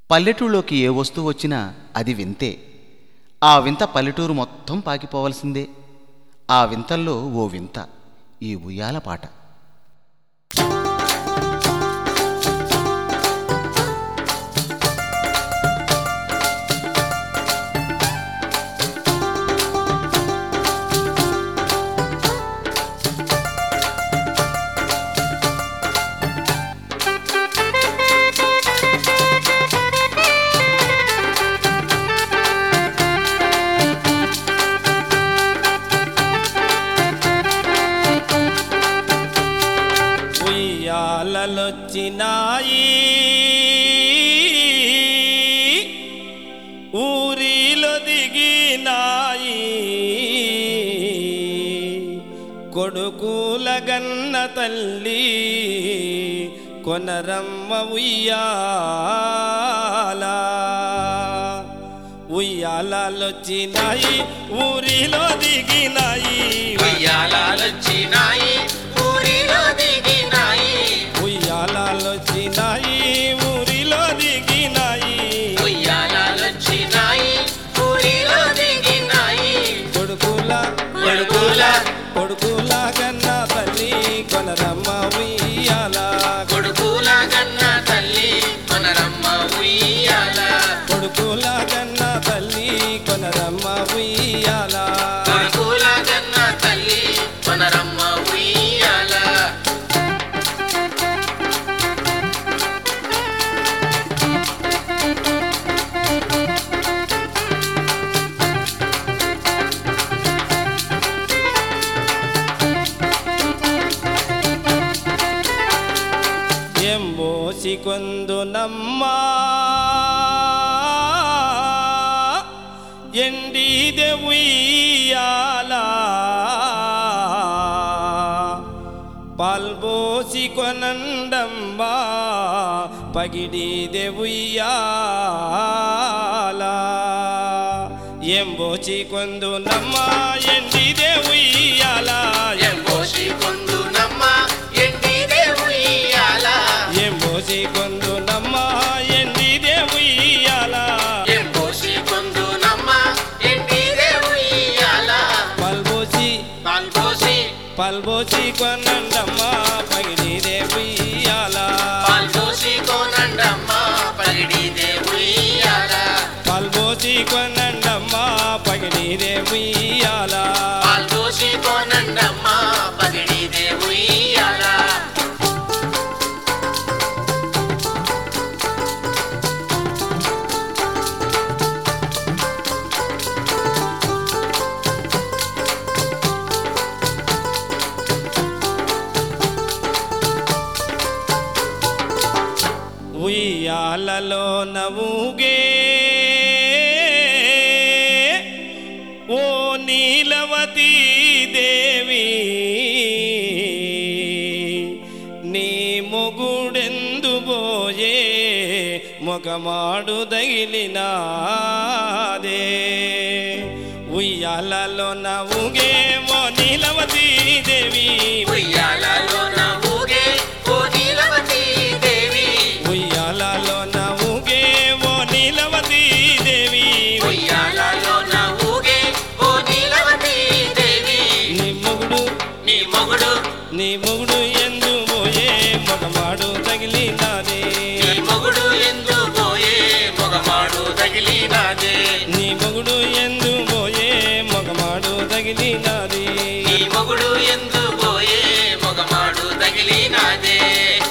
పల్లెటూళ్ళలోకి ఏ వస్తువు వచ్చినా అది వింతే ఆ వింత పల్లెటూరు మొత్తం పాకిపోవలసిందే ఆ వింతల్లో ఓ వింత ఈ ఉయ్యాల పాట ఉయ్యాలలొచ్చినాయి ఊరిలో దిగినాయి కొడుకుల గన్న తల్లి కొనరమ్మ ఉయ్యాల ఉయ్యాలొచ్చినాయి ఊరిలో దిగినాయి ఉయ్యాలొచ్చినాయి ఊరిలో దిగినాయి ఉయ్యాలొచ్చినాయి ఊరిలో దిగినాయి ఉయ్యాలొచ్చినాయి ఊరిలో దిగినాయి కొడుకుల కొడుకుల కొడుకుల కన్నా తల్లి కొనరమ్మ ఉయ్యాల కొడుకుల గన్న తల్లి మనరమ్మ ఉయ్యాల కొడుకుల కన్నా తల్లి కొనరమ్మ ఉయ్యాల కొడుకుల గన్న తల్లి మనరమ్మ ఉయ్యాల ఎంబోసి కొందునమ్మా ఎండిదే ఉయ్యాల పాల్బోసి కొనండమ్మా పగిడిదే ఉయ్యాల ఎంబోసి కొందునమ్మా ఎండిదే ఉయ్యాల ఎంబోసి కొందునమ్మ ఎండిదే ఉయ్యాల ఎంబోసి కొందునమ్మ ఎండిదే ఉయ్యాల ఎంబోసి కొందునమ్మ ఎండిదే ఉయ్యాల పల్బోసి పాల్పోసి పల్బోసి కొనండమ్మ పగిడిదే ఉయ్యాల పాల్పోసి కోనండమ్మ పగిడిదే ఉయ్యాల పల్బోసి కొనండమ్మ పగిడిదే ఉయ్యాల పాల్పోసి కోనండమ్మ పగిడిదే ఉయ్యాల ఉయ్యాలలో నవ్వుగే ఓ నీలవతీ దేవి నీ మొగుడెందు పోయే మొగమాడు తగిలినాదే ఉయ్యాలలో నవ్వుగే ఓ నీలవతీ దేవి ఉయ్యాలలో నవ్వుగే ఓ నీలవతి దేవి ఉయ్యాలలో నవ్వుగే ఓ నీలవతీ దేవి ఉయ్యాలలో నవ్వుగే ఓ నీలవతి దేవి నీ మొగుడు నీ మొగుడు నీ మొగుడు ఎందు పోయే మొగమాడు తగిలినాదే నీ మొగుడు ఎందు పోయే మొగమాడు తగిలినాదే నీ మొగుడు ఎందు పోయే మొగమాడు తగిలినాది నీ మొగుడు ఎందు పోయే మొగమాడు తగిలినాదే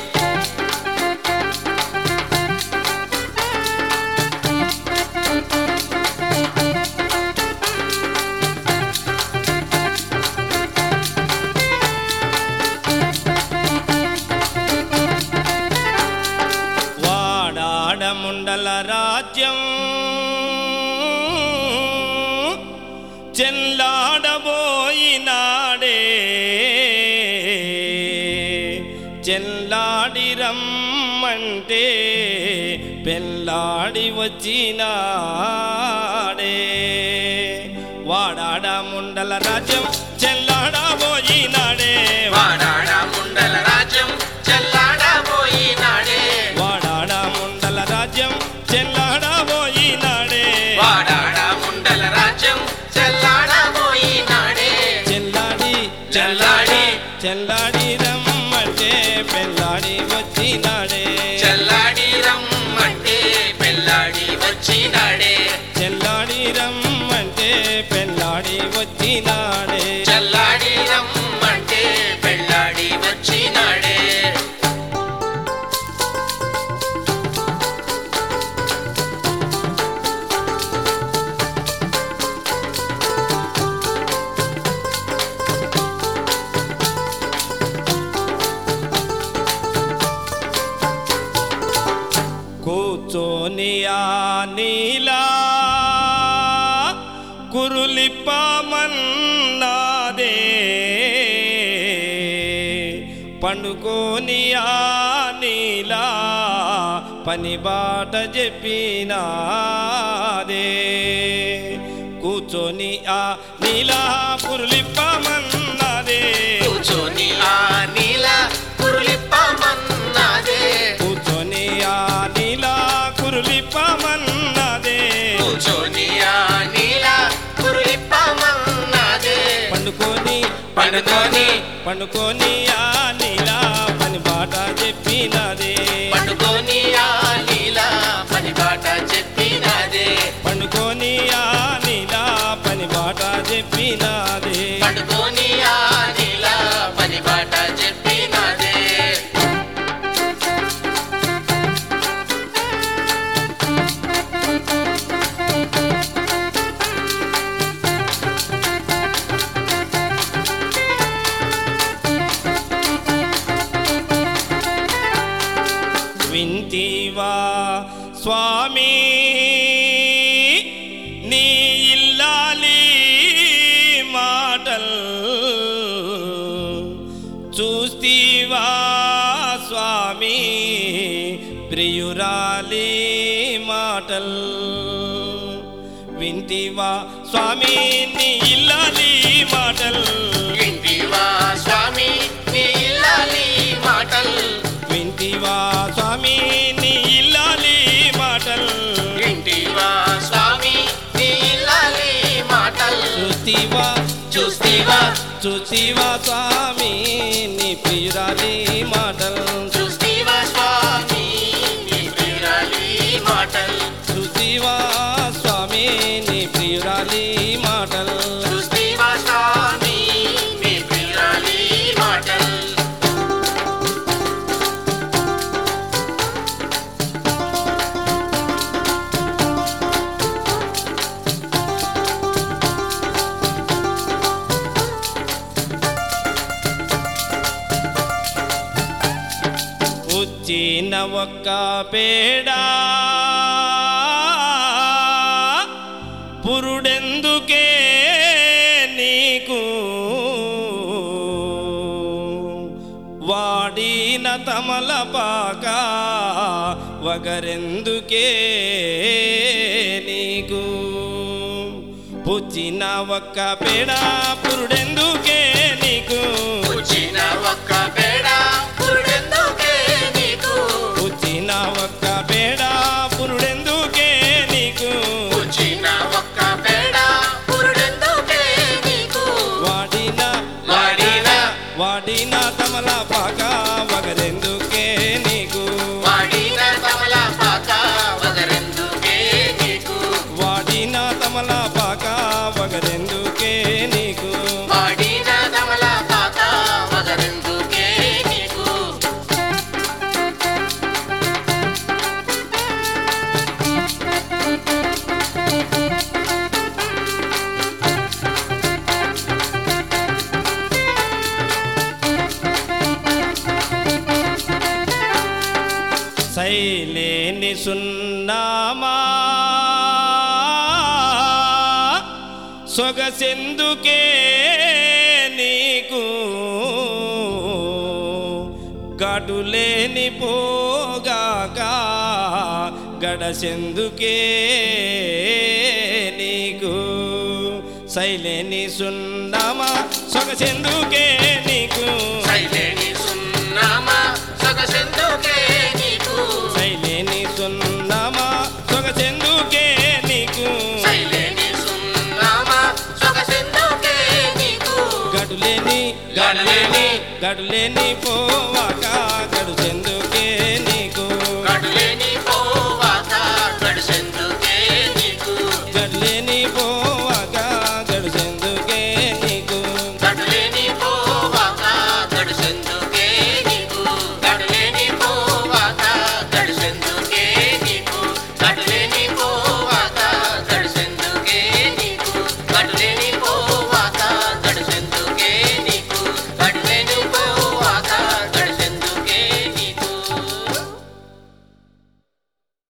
వాడాడముండల రాజ్యం చెల్లాడబోయినాడే చెల్లాడి రమ్మంటే పెళ్ళాడి వచ్చినాడే వాడాడముండల రాజ్యం చెల్లాడబోయినాడే వాడాడ ముండల రాజ్యం చెల్లాడబోయినాడే వాడాడ ముండల రాజ్యం చెల్ల కూర్చొని ఆ నీలా కురులిప్పమన్నాదే పండుకొని ఆ నీలా పని బాట చెప్పినాదే కూర్చొని ఆ నీలా కురులిప్పమన్నాదే కూర్చొని ఆ నీల కురులిప్పమన్నాదే కూర్చొని ఆ నీలా కురులిప్పమన్నాదే కూర్చొని ఆ నీల కురులిప్పమన్నాదే పండుకొని పండుకొని పండుకొని ఆ నీలా పని బాట చెప్పినదే పండుకొని ఆ నీల పని బాట చెప్పినాదే పండుకొని ఆ నీలా పని బాట చెప్పినదే పండుకొని ఆ నీల పని బాట చెప్పినాదే వింటివా స్వామి నీ ఇల్లాలి మాటల్ చూస్తీవా స్వామి ప్రియురాలి మాటల్ వింటివా స్వామి నీ ఇల్లాలి మాటల్ వింటివా స్వామి నీ ఇల్లాలి మాటల్ వింటివా స్వామి నీ ఇల్లాలి మాటల్ వింటివా స్వామి నీ ఇల్లాలి మాటల్ చూస్తీవా చూస్తీవా చూస్తీవా స్వామి నీ ప్రియురాలి మాటల్ చూస్తీవా స్వామి నీ ప్రియురాలి మాటల్ చూస్తీవా స్వామి నీ ప్రియురాలి మాటల్ చూస్తీవా స్వామి నీ ప్రియురాలి మాటల్ వచ్చిన ఒక్క పేడా పురుడెందుకే నీకు వాడిన తమలపాక వగరెందుకే నీకు పుచ్చిన ఒక్క పేడ పురుడెందుకే నీకు వచ్చిన ఒక్క పేడ పురుడెందుకే నీకు పుచ్చిన ఒక్క పేడ పురుడెందుకే నీకు వచ్చిన ఒక్క పేడ పురుడెందుకే నీకు వాడిన వాడిన వాడిన తమలపాక వగరెందుకే నీకు వాడిన తమలపాక వగరెందుకే నీకు వాడిన తమలపాక వగరెందుకే నీకు వాడిన తమలపాక వగరెందుకే నీకు శైలేని సున్నామా సొగసెందుకే నీకు గడులేని పోగాక గడసెందుకే నీకు శైలేని సున్నామా సొగసెందుకే నీకు శైలేని సున్నామా సొగసెందుకే నీకు శైలేని సున్నామా సొగసెందుకే నీకు శైలేని సున్నామా సొగసెందుకే నీకు గడులేని గడులేని గడులేని పోవాక గడుసెందుకే నీకు